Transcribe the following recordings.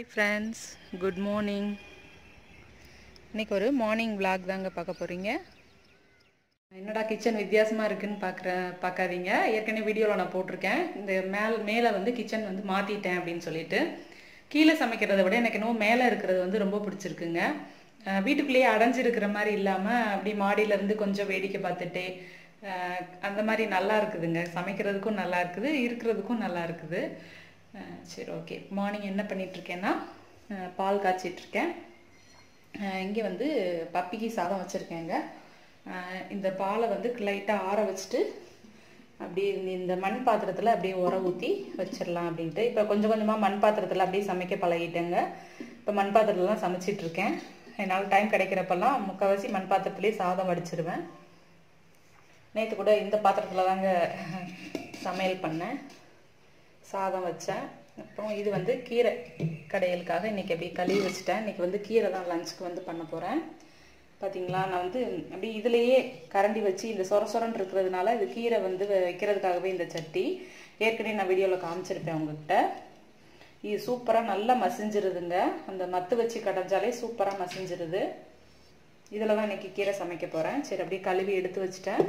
friends good morning இன்றைக்கி ஒரு morning vlog தாங்க பார்க்க போகிறீங்க என்னடா கிச்சன் வித்தியாசமாக இருக்குன்னு பார்க்குறேன் பார்க்காதீங்க ஏற்கனவே வீடியோவில் நான் போட்டிருக்கேன் இந்த மேல் மேலே வந்து கிச்சன் வந்து மாற்றிட்டேன் அப்படின்னு சொல்லிட்டு கீழே சமைக்கிறத விட எனக்கு இன்னும் மேலே இருக்கிறது வந்து ரொம்ப பிடிச்சிருக்குங்க அஹ் வீட்டுக்குள்ளேயே அடைஞ்சிருக்கிற மாதிரி இல்லாமல் அப்படி மாடியிலேருந்து கொஞ்சம் வேடிக்கை பார்த்துட்டே அஹ் அந்த மாதிரி நல்லா இருக்குதுங்க சமைக்கிறதுக்கும் நல்லா இருக்குது இருக்கிறதுக்கும் நல்லா இருக்குது அஹ் சரி ஓகே மார்னிங் என்ன பண்ணிகிட்ருக்கேன்னா பால் காய்ச்சிட்ருக்கேன் இங்கே வந்து பப்பிக்கு சாதம் வச்சுருக்கேங்க இந்த பாலை வந்து லைட்டாக ஆற வச்சுட்டு அப்படியே இந்த- இந்த மண் பாத்திரத்தில் அப்படியே உர ஊற்றி வச்சிடலாம் அப்படின்ட்டு இப்போ கொஞ்சம் கொஞ்சமாக மண் பாத்திரத்தில் அப்படியே சமைக்க பழகிட்டேங்க இப்போ மண் பாத்திரத்துல தான் சமைச்சிட்டு இருக்கேன் என்னால் டைம் கிடைக்கிறப்பெல்லாம் முக்கால்வாசி மண் பாத்திரத்துலேயே சாதம் வடிச்சிருவேன் நேற்று கூட இந்த பாத்திரத்தில் தாங்க சமையல் பண்ணேன் சாதம் வச்சேன் அப்புறம் இது வந்து கீரை கடையலுக்காக இன்றைக்கி அப்படியே கழுவி வச்சுட்டேன் இன்றைக்கி வந்து கீரை தான் லஞ்சுக்கு வந்து பண்ண போகிறேன் பார்த்தீங்களா நான் வந்து அப்படியே இதுலேயே கரண்டி வச்சு இந்த சொர சொரன்னு இருக்கிறதுனால இது கீரை வந்து வைக்கிறதுக்காகவே இந்த சட்டி ஏற்கனவே நான் வீடியோவில் காமிச்சிருப்பேன் உங்ககிட்ட இது சூப்பராக நல்லா மசிஞ்சிருதுங்க அந்த மத்து வச்சு கடைஞ்சாலே சூப்பராக மசிஞ்சிருது இதில் தான் இன்னைக்கு கீரை சமைக்க போகிறேன் சரி அப்படியே கழுவி எடுத்து வச்சுட்டேன்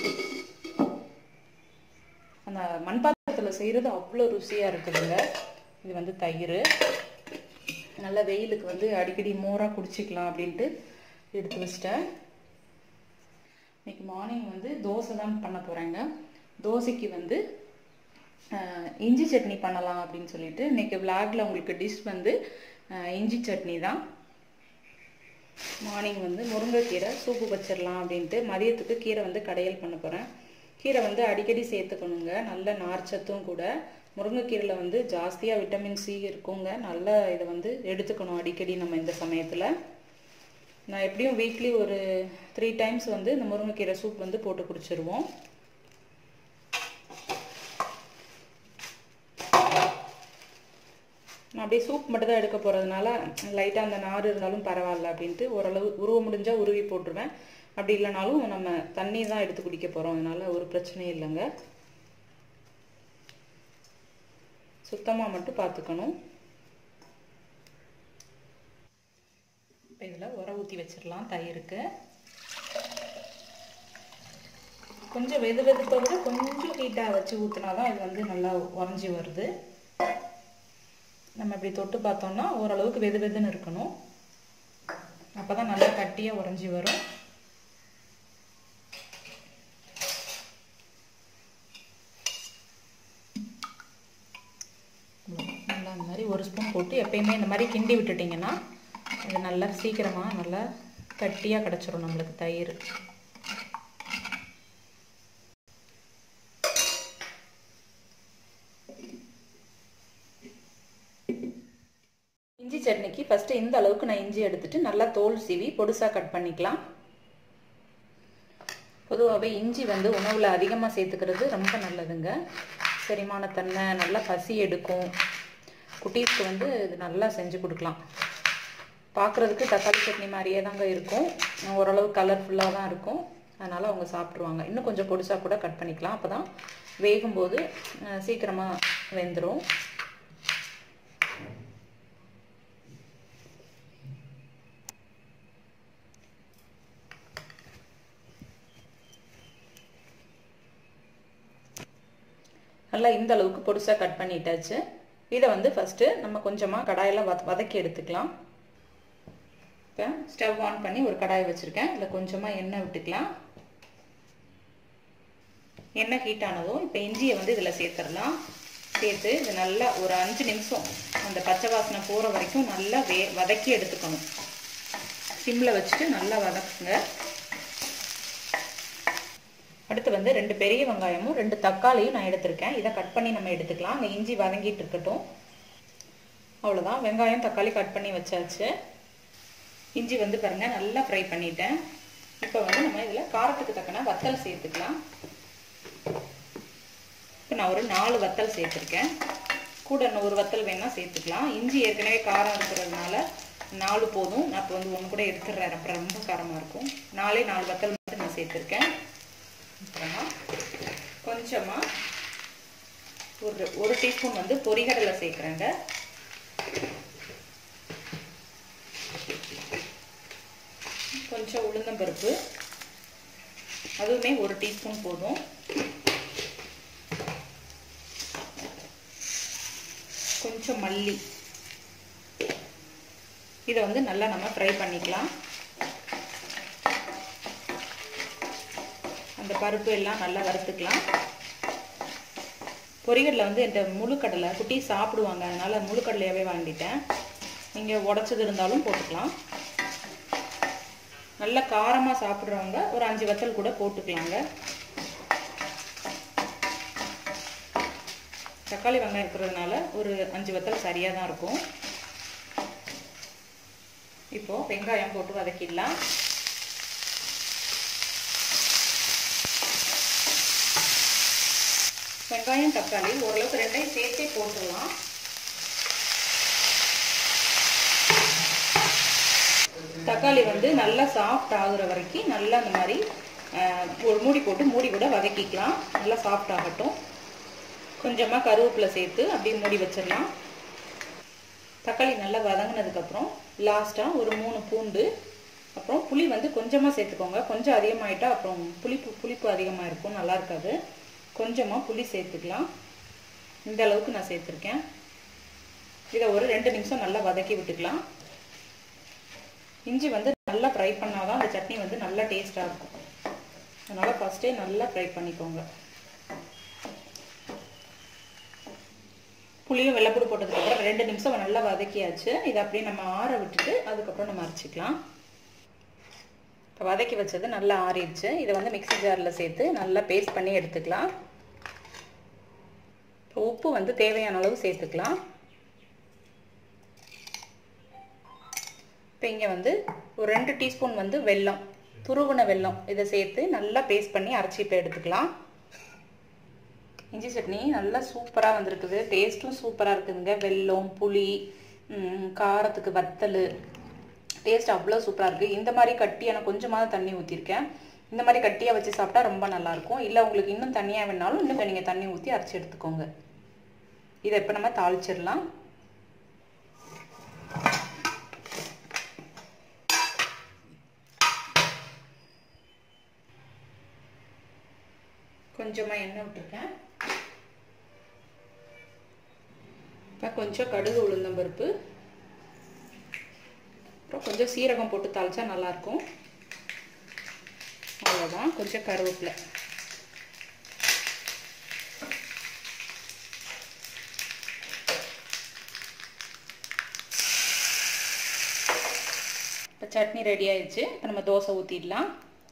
அந்த மண் பாத்திரத்தில் செய்கிறது அவ்வளோ ருசியாக இருக்குதுங்க இது வந்து தயிர் நல்ல வெயிலுக்கு வந்து அடிக்கடி மோராக குடிச்சிக்கலாம் அப்படின்ட்டு எடுத்து வச்சிட்டேன் இன்னைக்கு மார்னிங் வந்து தோசை தான் பண்ண போகிறேங்க தோசைக்கு வந்து ஆஹ், இஞ்சி சட்னி பண்ணலாம் அப்படின்னு சொல்லிட்டு இன்னைக்கு விளாகில் உங்களுக்கு டிஷ் வந்து ஆஹ், இஞ்சி சட்னி தான் மார்னிங் வந்து முருங்கைக்கீரை சூப்பு வச்சிடலாம் அப்படின்ட்டு மதியத்துக்கு கீரை வந்து கடையல் பண்ண போகிறேன் கீரை வந்து அடிக்கடி சேர்த்துக்கணுங்க நல்ல நார்ச்சத்தும் கூட முருங்கைக்கீரையில் வந்து ஜாஸ்தியாக விட்டமின் சி இருக்குங்க நல்ல இதை வந்து எடுத்துக்கணும் அடிக்கடி நம்ம இந்த சமயத்தில் நான் எப்படியும் வீக்லி ஒரு த்ரீ டைம்ஸ் வந்து இந்த முருங்கைக்கீரை சூப் வந்து போட்டு குடிச்சிருவோம் நான் அப்படியே சூப் மட்டும் தான் எடுக்க போகிறதுனால லைட்டாக அந்த நார் இருந்தாலும் பரவாயில்ல அப்படின்ட்டு ஓரளவு உருவ முடிஞ்சால் உருவி போட்டுருவேன் அப்படி இல்லைனாலும் நம்ம தண்ணி தான் எடுத்து குடிக்க போகிறோம் அதனால ஒரு பிரச்சனையும் இல்லைங்க சுத்தமாக மட்டும் பார்த்துக்கணும் இப்போ இதில் உர ஊற்றி வச்சிடலாம் தயிருக்கு கொஞ்சம் வெது வெதுப்பை விட கொஞ்சம் ஹீட்டாக வச்சு ஊற்றினா தான் இது வந்து நல்லா உறைஞ்சி வருது நம்ம இப்படி தொட்டு பார்த்தோம்னா ஓரளவுக்கு வெது வெதுன்னு இருக்கணும் அப்போ தான் நல்லா கட்டியாக உறைஞ்சி வரும் நல்லா இந்த மாதிரி ஒரு ஸ்பூன் போட்டு எப்பயுமே இந்த மாதிரி கிண்டி விட்டுட்டிங்கன்னா இது நல்லா சீக்கிரமாக நல்லா கட்டியாக கிடச்சிரும் நம்மளுக்கு தயிர் இஞ்சி சட்னிக்கு ஃபஸ்ட்டு இந்த அளவுக்கு நான் இஞ்சி எடுத்துட்டு நல்லா தோல் சீவி பொடுசாக கட் பண்ணிக்கலாம் பொதுவாகவே இஞ்சி வந்து உணவில் அதிகமாக சேர்த்துக்கிறது ரொம்ப நல்லதுங்க செரிமானத்தன்மை நல்லா பசி எடுக்கும் குட்டீஸ்க்கு வந்து இது நல்லா செஞ்சு கொடுக்கலாம் பார்க்குறதுக்கு தக்காளி சட்னி மாதிரியே தாங்க இருக்கும் ஓரளவு கலர்ஃபுல்லாக தான் இருக்கும் அதனால் அவங்க சாப்பிட்ருவாங்க இன்னும் கொஞ்சம் பொடிசாக கூட கட் பண்ணிக்கலாம் அப்போ தான் வேகும்போது அஹ், சீக்கிரமாக வெந்துடும் நல்லா இந்த அளவுக்கு பொடிசாக கட் பண்ணிட்டாச்சு இதை வந்து ஃபஸ்ட்டு நம்ம கொஞ்சமாக கடாயில் வத வதக்கி எடுத்துக்கலாம் இப்போ ஸ்டவ் ஆன் பண்ணி ஒரு கடாய் வச்சுருக்கேன் இதில் கொஞ்சமாக எண்ணெய் விட்டுக்கலாம் எண்ணெய் ஹீட் ஆனதும் இப்போ இஞ்சியை வந்து இதில் சேர்த்துடலாம் சேர்த்து இது நல்லா ஒரு அஞ்சு நிமிஷம் அந்த பச்சை வாசனை போகிற வரைக்கும் நல்லா வே வதக்கி எடுத்துக்கணும் சிம்மில் வச்சுட்டு நல்லா வதக்குங்க அடுத்து வந்து ரெண்டு பெரிய வெங்காயமும் ரெண்டு தக்காளியும் நான் எடுத்திருக்கேன் இதை கட் பண்ணி நம்ம எடுத்துக்கலாம் அங்கே இஞ்சி வதங்கிட்டு இருக்கட்டும் அவ்வளோதான் வெங்காயம் தக்காளி கட் பண்ணி வச்சாச்சு இஞ்சி வந்து பாருங்க நல்லா ஃப்ரை பண்ணிட்டேன் இப்போ வந்து நம்ம இதில் காரத்துக்கு தக்கன வத்தல் சேர்த்துக்கலாம் இப்போ நான் ஒரு நாலு வத்தல் சேர்த்துருக்கேன் கூட இன்னும் ஒரு வத்தல் வேணால் சேர்த்துக்கலாம் இஞ்சி ஏற்கனவே காரம் இருக்கிறதுனால நாலு போதும் நான் இப்போ வந்து ஒன்று கூட எடுத்துடுறேன் அப்புறம் ரொம்ப காரமாக இருக்கும் நாலே நாலு வத்தல் மட்டும் நான் சேர்த்துருக்கேன் அப்புறமா கொஞ்சமாக ஒரு ஒரு டீஸ்பூன் வந்து பொரிகடலை சேர்க்குறேங்க கொஞ்சம் உளுந்தம்பருப்பு அதுவுமே ஒரு டீஸ்பூன் போதும் கொஞ்சம் மல்லி இதை வந்து நல்லா நம்ம ஃப்ரை பண்ணிக்கலாம் அந்த பருப்பு எல்லாம் நல்லா வறுத்துக்கலாம் பொரிகடலை வந்து இந்த முழுக்கடலை குட்டி சாப்பிடுவாங்க அதனால் முழுக்கடலையாகவே வாங்கிட்டேன் நீங்கள் உடச்சது இருந்தாலும் போட்டுக்கலாம் நல்ல காரமாக சாப்பிட்றவங்க ஒரு அஞ்சு வத்தல் கூட போட்டுக்கலாங்க தக்காளி வெங்காயம் இருக்கிறதுனால ஒரு அஞ்சு வத்தல் சரியாக தான் இருக்கும் இப்போது வெங்காயம் போட்டு வதக்கிடலாம் வெங்காயம் தக்காளி ஓரளவுக்கு ரெண்டையும் சேர்த்தே போட்டுடலாம் தக்காளி வந்து நல்லா சாஃப்ட் ஆகுற வரைக்கும் நல்லா அந்த மாதிரி ஒரு மூடி போட்டு மூடி கூட வதக்கிக்கலாம் நல்லா சாஃப்ட் ஆகட்டும் கொஞ்சமாக கருவேப்பிலை சேர்த்து அப்படியே மூடி வச்சிடலாம் தக்காளி நல்லா வதங்கினதுக்கப்புறம் லாஸ்ட்டாக ஒரு மூணு பூண்டு அப்புறம் புளி வந்து கொஞ்சமாக சேர்த்துக்கோங்க கொஞ்சம் அதிகமாகிட்டா அப்புறம் புளிப்பு புளிப்பு அதிகமாக இருக்கும் நல்லா இருக்காது கொஞ்சமாக புளி சேர்த்துக்கலாம் இந்த அளவுக்கு நான் சேர்த்துருக்கேன் இதை ஒரு ரெண்டு நிமிஷம் நல்லா வதக்கி விட்டுக்கலாம் இஞ்சி வந்து நல்லா ஃப்ரை பண்ணால் தான் அந்த சட்னி வந்து நல்லா டேஸ்ட்டாக இருக்கும் அதனால் ஃபஸ்ட்டே நல்லா ஃப்ரை பண்ணிக்கோங்க புளியும் வெள்ளைப்பூடு போட்டதுக்கப்புறம் ரெண்டு நிமிஷம் நல்லா வதக்கியாச்சு இதை அப்படியே நம்ம ஆற விட்டுட்டு அதுக்கப்புறம் நம்ம அரைச்சிக்கலாம் இப்போ வதக்கி வச்சது நல்லா ஆறிடுச்சு இதை வந்து மிக்சி ஜாரில் சேர்த்து நல்லா பேஸ்ட் பண்ணி எடுத்துக்கலாம் இப்போ உப்பு வந்து தேவையான அளவு சேர்த்துக்கலாம் இப்போ இங்கே வந்து ஒரு ரெண்டு டீஸ்பூன் வந்து வெல்லம் துருவன வெல்லம் இதை சேர்த்து நல்லா பேஸ்ட் பண்ணி அரைச்சி இப்போ எடுத்துக்கலாம் இஞ்சி சட்னி நல்லா சூப்பராக வந்திருக்குது டேஸ்ட்டும் சூப்பராக இருக்குதுங்க வெல்லம் புளி காரத்துக்கு வத்தல் டேஸ்ட் அவ்வளோ சூப்பராக இருக்குது இந்த மாதிரி கட்டியான கொஞ்சமாக தண்ணி ஊற்றிருக்கேன் இந்த மாதிரி கட்டியாக வச்சு சாப்பிட்டா ரொம்ப நல்லாயிருக்கும் இல்லை உங்களுக்கு இன்னும் தனியாக வேணாலும் இன்னும் நீங்கள் தண்ணி ஊற்றி அரைச்சி எடுத்துக்கோங்க இதை இப்போ நம்ம தாளிச்சிடலாம் கொஞ்சமாக எண்ணெய் விட்டுருக்கேன் இப்போ கொஞ்சம் கடுகு உளுந்தம்பருப்பு அப்புறம் கொஞ்சம் சீரகம் போட்டு தாளிச்சா நல்லாயிருக்கும் அவ்வளோதான் கொஞ்சம் கருவேப்பிலை இப்போ சட்னி ரெடி ஆயிடுச்சு இப்போ நம்ம தோசை ஊற்றிடலாம்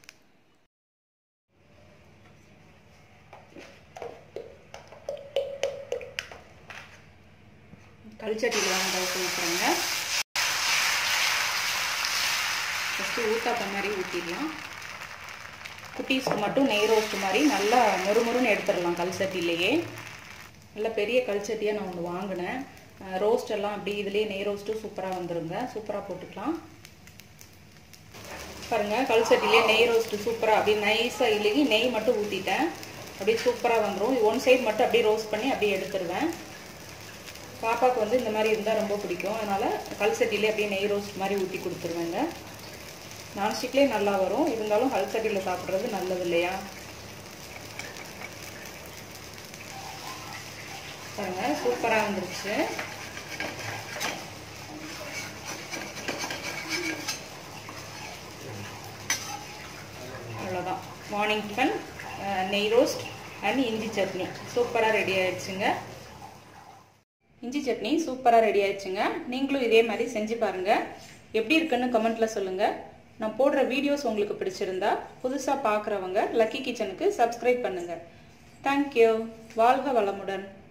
கல்ச்சட்டியில் தான் தோசை ஊற்றுறேங்க ஃபஸ்ட்டு ஊத்தாப்ப மாதிரி ஊற்றிடலாம் குட்டீஸ்க்கு மட்டும் நெய் ரோஸ்ட் மாதிரி நல்லா மொறுமொறுன்னு எடுத்துடலாம் கல் சட்டிலேயே நல்ல பெரிய கல் சட்டியாக நான் ஒன்று வாங்கினேன் ரோஸ்ட் எல்லாம் அப்படி இதுலேயே நெய் ரோஸ்ட்டும் சூப்பராக வந்துருங்க சூப்பராக போட்டுக்கலாம் பாருங்கள் கல் சட்டிலே நெய் ரோஸ்ட்டு சூப்பராக அப்படியே நைஸாக இழுகி நெய் மட்டும் ஊற்றிட்டேன் அப்படியே சூப்பராக வந்துடும் ஒன் சைடு மட்டும் அப்படியே ரோஸ்ட் பண்ணி அப்படியே எடுத்துருவேன் பாப்பாவுக்கு வந்து இந்த மாதிரி இருந்தால் ரொம்ப பிடிக்கும் அதனால் கல் சட்டிலே அப்படியே நெய் ரோஸ்ட் மாதிரி ஊற்றி கொடுத்துருவேங்க நான்ஸ்டிக்லேயே நல்லா வரும் இருந்தாலும் கல் சட்டியில் சாப்பிட்றது நல்லது இல்லையா பாருங்க சூப்பராக வந்துருச்சு அவ்வளோதான் மார்னிங் டிஃபன் நெய் ரோஸ்ட் அண்ட் இஞ்சி சட்னி சூப்பராக ரெடி ஆயிடுச்சுங்க இஞ்சி சட்னி சூப்பராக ரெடி ஆயிடுச்சுங்க நீங்களும் இதே மாதிரி செஞ்சு பாருங்கள் எப்படி இருக்குன்னு கமெண்ட்டில் சொல்லுங்கள் நான் போடுற வீடியோஸ் உங்களுக்கு பிடிச்சிருந்தா புதுசாக பார்க்குறவங்க லக்கி கிச்சனுக்கு சப்ஸ்கிரைப் பண்ணுங்கள் தேங்க்யூ வாழ்க வளமுடன்